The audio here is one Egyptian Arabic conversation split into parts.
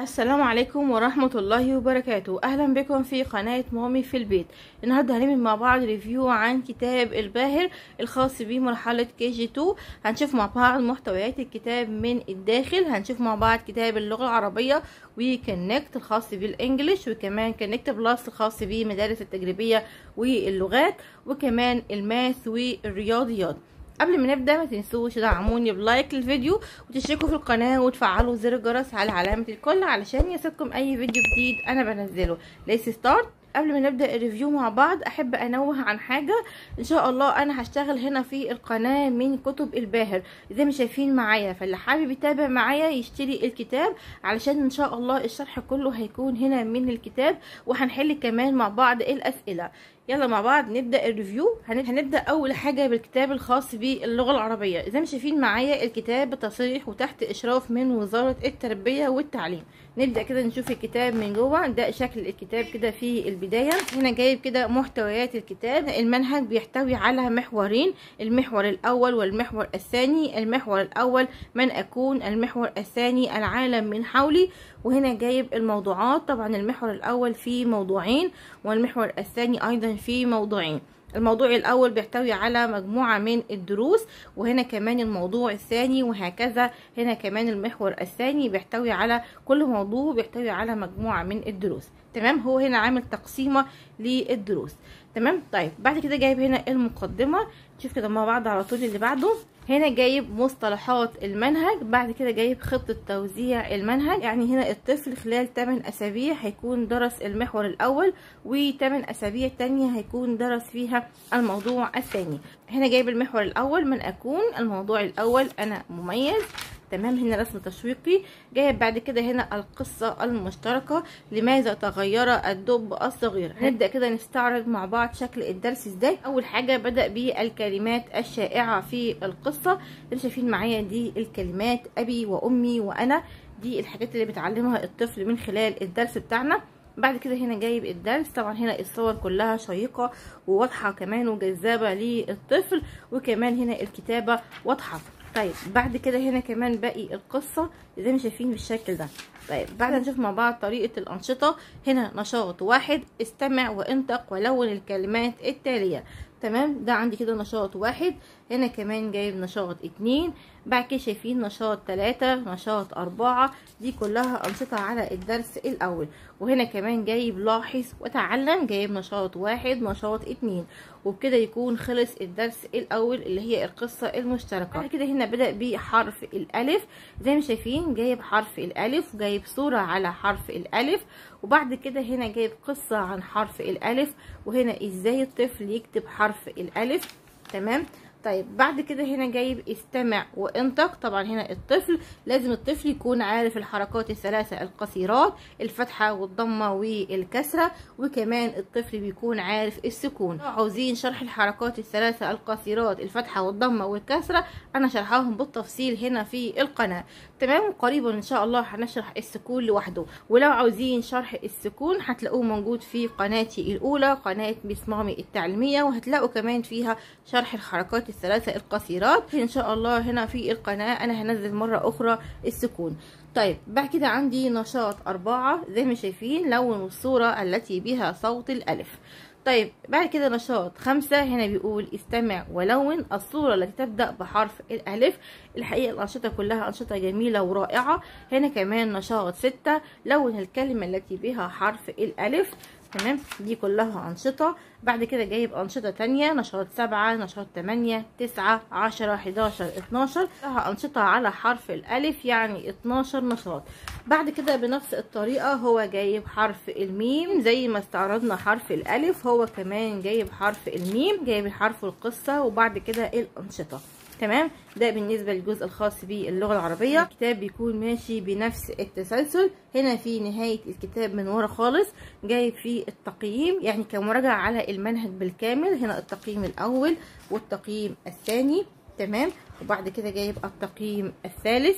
السلام عليكم ورحمة الله وبركاته أهلا بكم في قناة مامي في البيت النهاردة هنعمل مع بعض ريفيو عن كتاب الباهر الخاص بمرحلة كي جي 2 هنشوف مع بعض محتويات الكتاب من الداخل هنشوف مع بعض كتاب اللغة العربية وكونكت الخاص بالانجليش وكمان كونكت بلس الخاص بالمدارس التجريبية واللغات وكمان الماث والرياضيات قبل ما نبدا ما تنسوش تدعموني بلايك للفيديو وتشتركوا في القناه وتفعلوا زر الجرس على علامه الكل علشان يصلكم اي فيديو جديد انا بنزله ليس ستارت قبل ما نبدا الريفيو مع بعض احب انوه عن حاجه ان شاء الله انا هشتغل هنا في القناه من كتب الباهر زي ما شايفين معايا فاللي حابب يتابع معايا يشتري الكتاب علشان ان شاء الله الشرح كله هيكون هنا من الكتاب وهنحل كمان مع بعض الاسئله يلا مع بعض نبدا الريفيو هنبدا اول حاجه بالكتاب الخاص باللغه العربيه زي ما شايفين معايا الكتاب بتصريح وتحت اشراف من وزاره التربيه والتعليم نبدا كده نشوف الكتاب من جوه ده شكل الكتاب كده في البدايه هنا جايب كده محتويات الكتاب المنهج بيحتوي على محورين المحور الاول والمحور الثاني المحور الاول من اكون المحور الثاني العالم من حولي وهنا جايب الموضوعات طبعا المحور الاول فيه موضوعين والمحور الثاني ايضا فيه موضوعين الموضوع الاول بيحتوي على مجموعه من الدروس وهنا كمان الموضوع الثاني وهكذا هنا كمان المحور الثاني بيحتوي على كل موضوع بيحتوي على مجموعه من الدروس تمام هو هنا عامل تقسيمه للدروس تمام طيب بعد كده جايب هنا المقدمه نشوف كده مع بعض على طول اللي بعده هنا جايب مصطلحات المنهج بعد كده جايب خطة توزيع المنهج يعني هنا الطفل خلال 8 أسابيع هيكون درس المحور الأول و8 أسابيع تانية هيكون درس فيها الموضوع الثاني هنا جايب المحور الأول من أكون الموضوع الأول أنا مميز تمام هنا رسم تشويقي جايب بعد كده هنا القصة المشتركة لماذا تغير الدب الصغير هنبدأ كده نستعرض مع بعض شكل الدرس ازاي اول حاجة بدأ بالكلمات الشائعة في القصة اللي شايفين معايا دي الكلمات ابي وامي وانا دي الحاجات اللي بتعلمها الطفل من خلال الدرس بتاعنا بعد كده هنا جايب الدرس طبعا هنا الصور كلها شيقة وواضحة كمان وجذابة للطفل وكمان هنا الكتابة واضحة طيب بعد كده هنا كمان باقي القصة زي ما شايفين بالشكل ده طيب بعد نشوف مع بعض طريقة الأنشطة هنا نشاط واحد استمع وانطق ولون الكلمات التالية تمام ده عندي كده نشاط واحد هنا كمان جايب نشاط اتنين بعد كده شايفين نشاط تلاتة نشاط أربعة دي كلها أنشطة على الدرس الأول وهنا كمان جايب لاحظ وتعلم جايب نشاط واحد نشاط اتنين وبكده يكون خلص الدرس الأول اللي هي القصة المشتركة بعد كده هنا بدأ بحرف الألف زي ما شايفين جايب حرف الألف وجايب صورة على حرف الألف وبعد كده هنا جايب قصة عن حرف الألف وهنا ازاي الطفل يكتب حرف الألف تمام طيب بعد كده هنا جايب استمع وانطق طبعا هنا الطفل لازم الطفل يكون عارف الحركات الثلاثة القصيرات الفتحة والضمة والكسرة وكمان الطفل بيكون عارف السكون عاوزين شرح الحركات الثلاثة القصيرات الفتحة والضمة والكسرة انا شرحاهم بالتفصيل هنا في القناة تمام قريبا ان شاء الله هنشرح السكون لوحده ولو عاوزين شرح السكون هتلاقوه موجود في قناتي الاولى قناة ميس مامي التعليمية وهتلاقوا كمان فيها شرح الحركات الثلاثة القصيرات ان شاء الله هنا في القناة انا هنزل مرة اخرى السكون طيب بعد كده عندي نشاط أربعة زي ما شايفين لون الصورة التي بها صوت الألف طيب بعد كده نشاط خمسة هنا بيقول استمع ولون الصورة التي تبدأ بحرف الألف الحقيقة الأنشطة كلها أنشطة جميلة ورائعة هنا كمان نشاط ستة لون الكلمة التي بها حرف الألف تمام دي كلها أنشطة بعد كده جايب أنشطة تانية نشاط سبعة نشاط تمانية تسعة عشرة حداشر اتناشر لها أنشطة على حرف الألف يعني اتناشر نشاط بعد كده بنفس الطريقة هو جايب حرف الميم زي ما استعرضنا حرف الألف هو كمان جايب حرف الميم جايب حرف القصة وبعد كده الأنشطة تمام ده بالنسبة للجزء الخاص باللغة العربية الكتاب بيكون ماشي بنفس التسلسل هنا في نهاية الكتاب من ورا خالص جايب فيه التقييم يعني كمراجعة على المنهج بالكامل هنا التقييم الأول والتقييم الثاني تمام وبعد كده جايب التقييم الثالث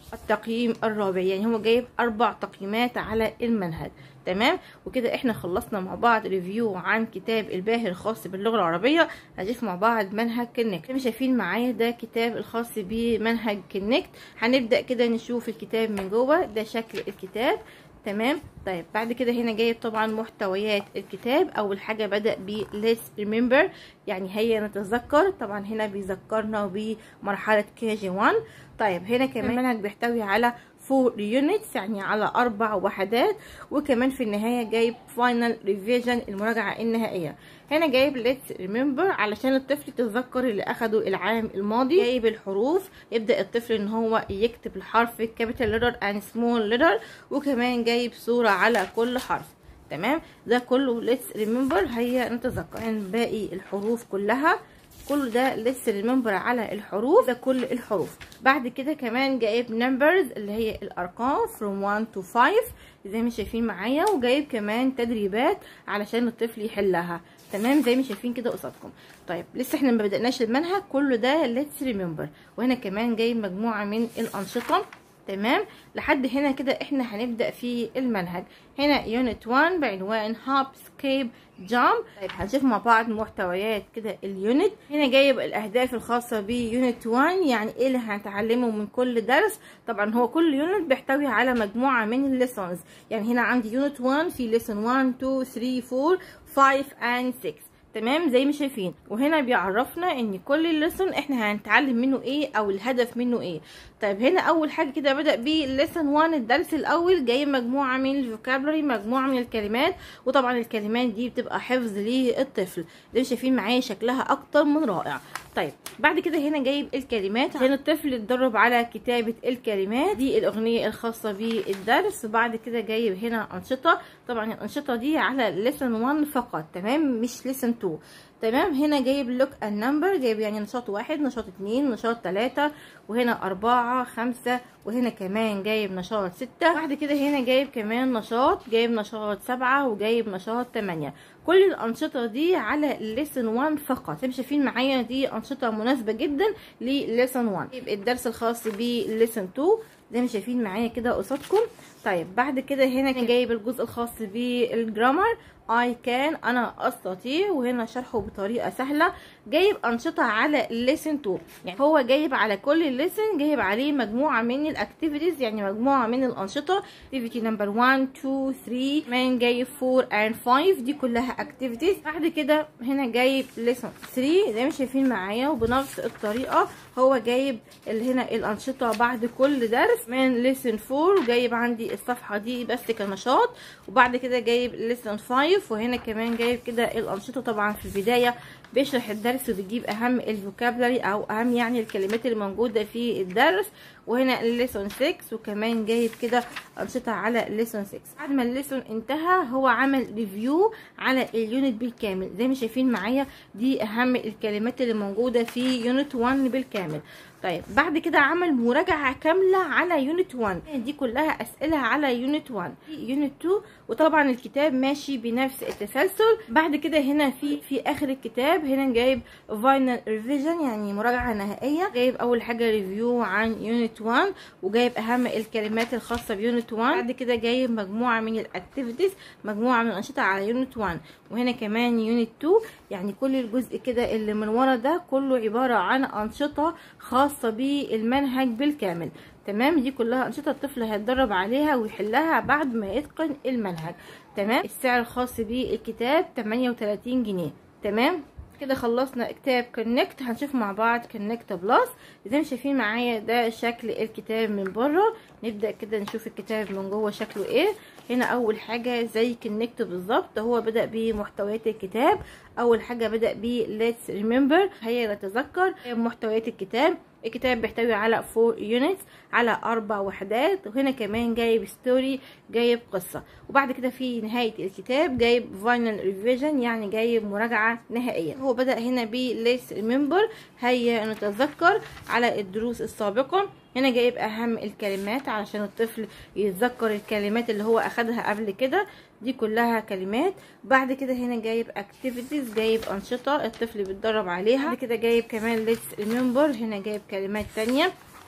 التقييم الرابع يعني هو جايب اربع تقييمات على المنهج تمام وكده احنا خلصنا مع بعض ريفيو عن كتاب الباهر الخاص باللغه العربيه هنشوف مع بعض منهج كونكت مش شايفين معايا ده كتاب الخاص بمنهج كونكت هنبدا كده نشوف الكتاب من جوه ده شكل الكتاب تمام طيب بعد كده هنا جايب طبعا محتويات الكتاب اول حاجه بدا ب let's remember يعني هيا نتذكر طبعا هنا بيذكرنا بمرحله كي جي 1 طيب هنا كمان المنهج بيحتوي على 4 units يعني على أربع وحدات وكمان في النهاية جايب final revision المراجعة النهائية هنا جايب let's remember علشان الطفل يتذكر اللي أخده العام الماضي جايب الحروف يبدأ الطفل إن هو يكتب الحرف capital letter and small letter وكمان جايب صورة على كل حرف تمام ده كله let's remember هيا نتذكر يعني باقي الحروف كلها كل ده لسه ريمبر على الحروف ده كل الحروف بعد كده كمان جايب نمبرز اللي هي الارقام from 1 to 5 زي ما شايفين معايا وجايب كمان تدريبات علشان الطفل يحلها تمام زي ما شايفين كده قصادكم طيب لسه احنا ما بدأناش المنهج كله ده ليتس ريمبر وهنا كمان جايب مجموعة من الأنشطة تمام لحد هنا كده احنا هنبدأ في المنهج هنا يونت 1 بعنوان هوب سكيب جامب طيب هنشوف مع بعض محتويات كده اليونت هنا جايب الاهداف الخاصه بيونت 1 يعني ايه اللي هنتعلمه من كل درس طبعا هو كل يونت بيحتوي على مجموعه من الليسونز يعني هنا عندي يونت 1 في ليسون 1 2 3 4 5 and 6 تمام زي ما شايفين وهنا بيعرفنا ان كل الليسون احنا هنتعلم منه ايه او الهدف منه ايه طيب هنا اول حاجه كده بدا بليسون 1 الدرس الاول جاي مجموعه من الفوكابلري مجموعه من الكلمات وطبعا الكلمات دي بتبقى حفظ للطفل زي ما شايفين معايا شكلها اكتر من رائع طيب بعد كده هنا جايب الكلمات عشان الطفل يتدرب على كتابة الكلمات دي الأغنية الخاصة بالدرس وبعد كده جايب هنا أنشطة طبعا الأنشطة دي على ليسن 1 فقط تمام مش ليسن 2 تمام هنا جايب لوك النمبر جايب يعني نشاط واحد نشاط اتنين نشاط تلاتة وهنا أربعة خمسة وهنا كمان جايب نشاط ستة بعد كده هنا جايب كمان نشاط جايب نشاط سبعة وجايب نشاط تمانية كل الأنشطة دي على ليسن 1 فقط زي ما شايفين معايا دي أنشطة مناسبة جدا لليسن 1 الدرس الخاص بليسن 2 زي ما شايفين معايا كده قصادكم طيب بعد كده هنا جايب الجزء الخاص بالجرامر I can أنا أستطيع وهنا شرحه بطريقة سهلة جايب أنشطة على lesson 2 يعني هو جايب على كل lesson جايب عليه مجموعة من الأكتيفيتيز يعني مجموعة من الأنشطة activity number 1 2 3 كمان جايب 4 and 5 دي كلها activities بعد كده هنا جايب lesson 3 زي ما شايفين معايا وبنفس الطريقة هو جايب اللي هنا الأنشطة بعد كل درس من lesson 4 جايب عندي الصفحة دي بس كنشاط وبعد كده جايب lesson 5 وهنا كمان جايب كده الأنشطة طبعا في البداية بيشرح الدرس وبيجيب أهم الفوكابلري أو أهم يعني الكلمات اللي موجودة في الدرس وهنا الليسون 6 وكمان جايب كده أنشطة على الليسون 6 بعد ما الليسون انتهى هو عمل ريفيو على اليونت بالكامل زي ما شايفين معايا دي أهم الكلمات اللي موجودة في يونت 1 بالكامل طيب بعد كده عمل مراجعة كاملة على يونت 1 دي كلها أسئلة على يونت 1 يونت 2 وطبعا الكتاب ماشي بنفس التسلسل بعد كده هنا في في آخر الكتاب هنا جايب فاينل ريفيجن يعني مراجعة نهائية جايب أول حاجة ريفيو عن يونت 1 وجايب أهم الكلمات الخاصة بيونت 1 بعد كده جايب مجموعة من الأكتيفيتيز مجموعة من الأنشطة على يونت 1 وهنا كمان يونت 2 يعني كل الجزء كده اللي من ورا ده كله عبارة عن أنشطة خاصة بالمنهج بالكامل تمام دي كلها أنشطة الطفل هيتدرب عليها ويحلها بعد ما يتقن المنهج تمام السعر الخاص بالكتاب 38 جنيه تمام كده خلصنا كتاب كونكت هنشوف مع بعض كونكت بلس زي ما شايفين معايا ده شكل الكتاب من بره نبدا كده نشوف الكتاب من جوه شكله ايه هنا اول حاجه زي كونكت بالظبط هو بدا بمحتويات الكتاب اول حاجه بدا ب let's remember هي نتذكر محتويات الكتاب الكتاب بيحتوي على 4 يونتس على اربع وحدات وهنا كمان جايب ستوري جايب قصة وبعد كده في نهاية الكتاب جايب فاينل ريفيجن يعني جايب مراجعة نهائية هو بدأ هنا ب let's remember هيا نتذكر على الدروس السابقة هنا جايب اهم الكلمات علشان الطفل يتذكر الكلمات اللي هو اخدها قبل كده دي كلها كلمات بعد كده هنا جايب اكتيفيتيز جايب انشطه الطفل بيتدرب عليها بعد كده جايب كمان let's remember هنا جايب كلمات تانية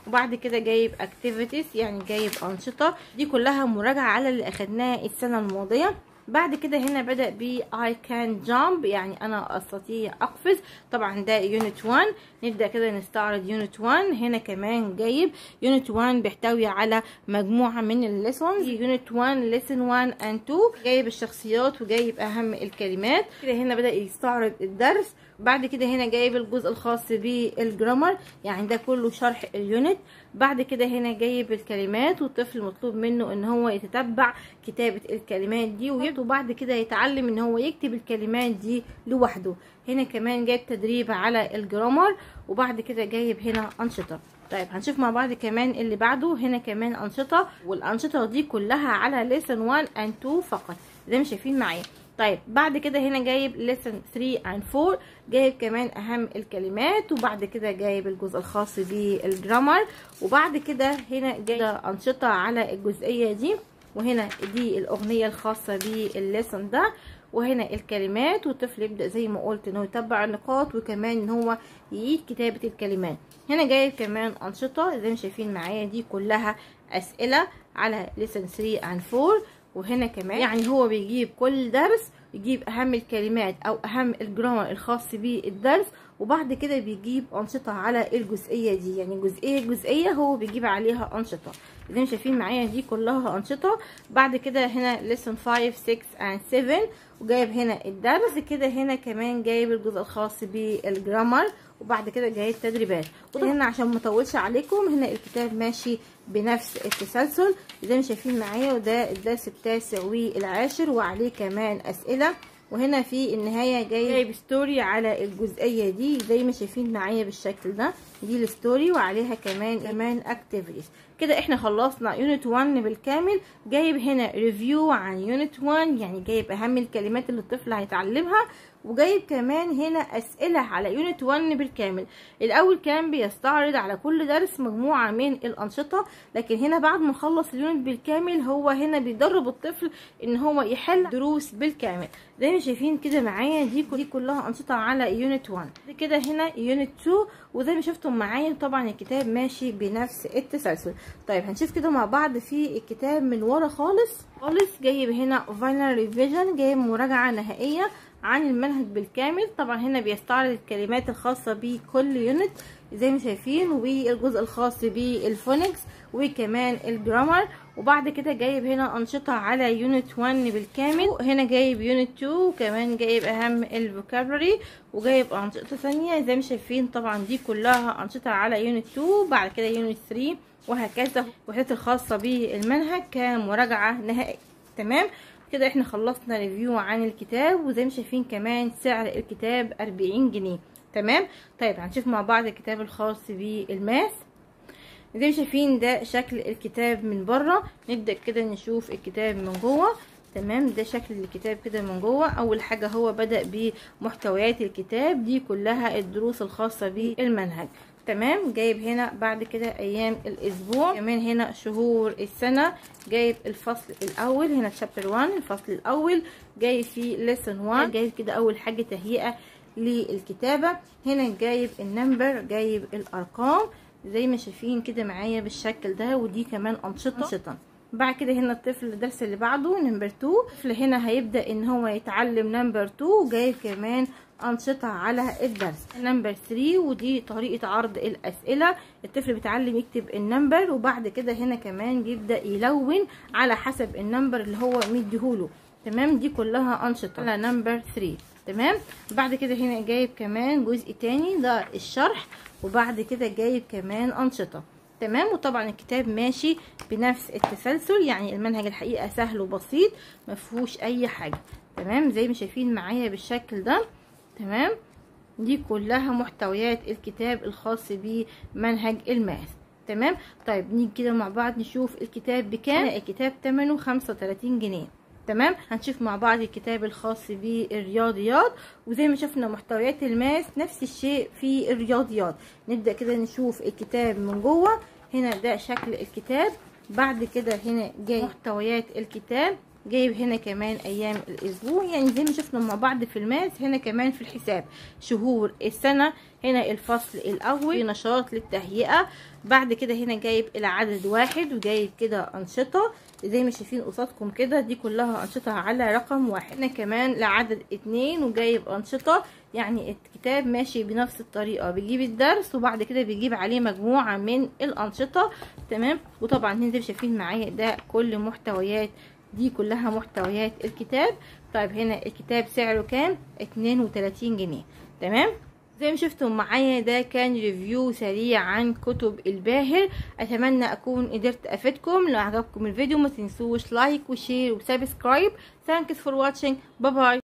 وبعد كده جايب activities يعني جايب أنشطة دي كلها مراجعة على اللي أخدناه السنة الماضية بعد كده هنا بدأ ب I can jump يعني أنا أستطيع أقفز طبعا ده يونت 1 نبدأ كده نستعرض يونت 1 هنا كمان جايب يونت 1 بيحتوي على مجموعة من الليسونز يونت 1 ليسون 1 and 2 جايب الشخصيات وجايب أهم الكلمات كده هنا بدأ يستعرض الدرس بعد كده هنا جايب الجزء الخاص بالجرامر يعني ده كله شرح اليونت بعد كده هنا جايب الكلمات والطفل مطلوب منه ان هو يتتبع كتابة الكلمات دي وبعد كده يتعلم ان هو يكتب الكلمات دي لوحده هنا كمان جايب تدريب على الجرامر وبعد كده جايب هنا انشطة طيب هنشوف مع بعض كمان اللي بعده هنا كمان انشطة والانشطة دي كلها على ليسن 1 and 2 فقط زي ما شايفين معايا طيب بعد كده هنا جايب lesson 3 and 4 جايب كمان اهم الكلمات وبعد كده جايب الجزء الخاص بالجرامر وبعد كده هنا جايب انشطه على الجزئيه دي وهنا دي الاغنيه الخاصه بالليسن ده وهنا الكلمات والطفل يبدا زي ما قلت انه يتبع النقاط وكمان ان هو يعيد كتابه الكلمات هنا جايب كمان انشطه زي ما شايفين معايا دي كلها اسئله على lesson 3 and 4 وهنا كمان يعني هو بيجيب كل درس يجيب اهم الكلمات او اهم الجرامر الخاص بالدرس وبعد كده بيجيب انشطه على الجزئيه دي يعني جزئيه جزئيه هو بيجيب عليها انشطه زي ما شايفين معايا دي كلها انشطه بعد كده هنا lesson 5 6 and 7 وجايب هنا الدرس كده هنا كمان جايب الجزء الخاص بالجرامر وبعد كده جايب تدريبات هنا عشان ما اطولش عليكم هنا الكتاب ماشي بنفس التسلسل زي ما شايفين معايا وده الدرس التاسع والعاشر وعليه كمان اسئله وهنا في النهاية جايب ستوري على الجزئية دي زي ما شايفين معايا بالشكل ده دي الستوري وعليها كمان كمان اكتيفيتيز كده احنا خلصنا يونت 1 بالكامل جايب هنا ريفيو عن يونت 1 يعني جايب اهم الكلمات اللي الطفل هيتعلمها وجايب كمان هنا اسئله على يونت 1 بالكامل الاول كان بيستعرض على كل درس مجموعه من الانشطه لكن هنا بعد ما خلص اليونت بالكامل هو هنا بيدرب الطفل ان هو يحل دروس بالكامل زي ما شايفين كده معايا دي دي كلها انشطه على يونت 1 كده هنا يونت 2 وزي ما شفتم معايا طبعا الكتاب ماشي بنفس التسلسل طيب هنشوف كده مع بعض في الكتاب من ورا خالص خالص جايب هنا فاينل ريفيجن جايب مراجعه نهائيه عن المنهج بالكامل طبعا هنا بيستعرض الكلمات الخاصة بكل يونت زي ما شايفين والجزء الخاص بالفونكس وكمان الجرامر وبعد كده جايب هنا أنشطة على يونت 1 بالكامل هنا جايب يونت 2 وكمان جايب أهم الفوكابلري وجايب أنشطة ثانية زي ما شايفين طبعا دي كلها أنشطة على يونت 2 بعد كده يونت 3 وهكذا الوحدات الخاصة بالمنهج كمراجعة نهائية تمام كده احنا خلصنا ريفيو عن الكتاب وزي ما شايفين كمان سعر الكتاب 40 جنيه تمام طيب هنشوف مع بعض الكتاب الخاص بالماث زي ما شايفين ده شكل الكتاب من بره نبدا كده نشوف الكتاب من جوه تمام ده شكل الكتاب كده من جوه اول حاجه هو بدا بمحتويات الكتاب دي كلها الدروس الخاصه بالمنهج تمام جايب هنا بعد كده ايام الاسبوع كمان هنا شهور السنه جايب الفصل الاول هنا شابتر 1 الفصل الاول جايب فيه ليسون 1 جايب كده اول حاجه تهيئه للكتابه هنا جايب النمبر جايب الارقام زي ما شايفين كده معايا بالشكل ده ودي كمان انشطه انشطه بعد كده هنا الطفل الدرس اللي بعده نمبر 2 الطفل هنا هيبدا ان هو يتعلم نمبر 2 وجايب كمان أنشطة على الدرس نمبر 3 ودي طريقة عرض الأسئلة الطفل بيتعلم يكتب النمبر وبعد كده هنا كمان بيبدأ يلون على حسب النمبر اللي هو مديهوله تمام دي كلها أنشطة على نمبر 3 تمام بعد كده هنا جايب كمان جزء تاني ده الشرح وبعد كده جايب كمان أنشطة تمام وطبعا الكتاب ماشي بنفس التسلسل يعني المنهج الحقيقة سهل وبسيط مفهوش أي حاجة تمام زي ما شايفين معايا بالشكل ده تمام دي كلها محتويات الكتاب الخاص بمنهج الماث تمام طيب نيجي كده مع بعض نشوف الكتاب بكام الكتاب ثمنه 35 جنيه تمام هنشوف مع بعض الكتاب الخاص بالرياضيات وزي ما شفنا محتويات الماس نفس الشيء في الرياضيات نبدا كده نشوف الكتاب من جوه هنا ده شكل الكتاب بعد كده هنا جاي محتويات الكتاب جايب هنا كمان ايام الاسبوع يعني زي ما شفنا مع بعض في الماس هنا كمان في الحساب شهور السنه هنا الفصل الاول في نشاط للتهيئه بعد كده هنا جايب العدد واحد وجايب كده انشطه زي ما شايفين قصادكم كده دي كلها انشطه على رقم واحد هنا كمان لعدد اتنين وجايب انشطه يعني الكتاب ماشي بنفس الطريقه بيجيب الدرس وبعد كده بيجيب عليه مجموعه من الانشطه تمام وطبعا انتوا شايفين معايا ده كل محتويات دي كلها محتويات الكتاب طيب هنا الكتاب سعره كام 32 جنيه تمام زي ما شفتم معايا ده كان ريفيو سريع عن كتب الباهر اتمنى اكون قدرت افيدكم لو عجبكم الفيديو ما تنسوش لايك وشير وسبسكرايب ثانكس فور واتشنج باي باي